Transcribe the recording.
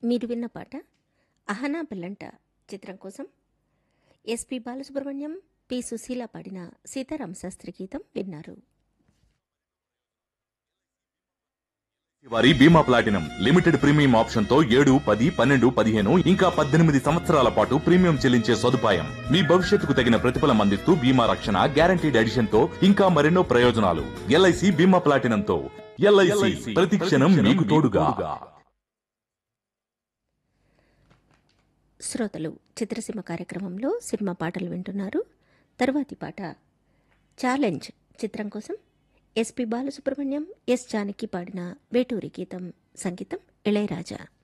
మీరు విన్న పాట అహనా బెల్లంట చిత్రం కోసం ఎస్పి బాలసుబ్రహ్మణ్యం పి సుశీల పాడిన సీతారామ శాస్త్రి గీతం విన్నారు వారి బీమా ప్లాటినం లిమిటెడ్ ప్రీమియం ఆప్షన్ తో ఏడు పది పన్నెండు పదిహేను ఇంకా పద్దెనిమిది సంవత్సరాల పాటు ప్రీమియం చెల్లించే సదుపాయం మీ భవిష్యత్తుకు తగిన ప్రతిఫలం అందిస్తూ బీమా రక్షణ గ్యారంటీడ్ ఎడిషన్ తో ఇంకా మరెన్నో ప్రయోజనాలు ఎల్ఐసి బీమా ప్లాటినం తో ఎల్ఐసి ప్రతి క్షణం మీకు తోడుగా శ్రోతలు చిత్రసీమ కార్యక్రమంలో సినిమా పాటలు వింటున్నారు తరువాతి పాట ఛాలెంజ్ చిత్రం కోసం ఎస్పి బాలసుబ్రహ్మణ్యం ఎస్ జానకి పాడిన వేటూరి గీతం సంగీతం ఇళయరాజా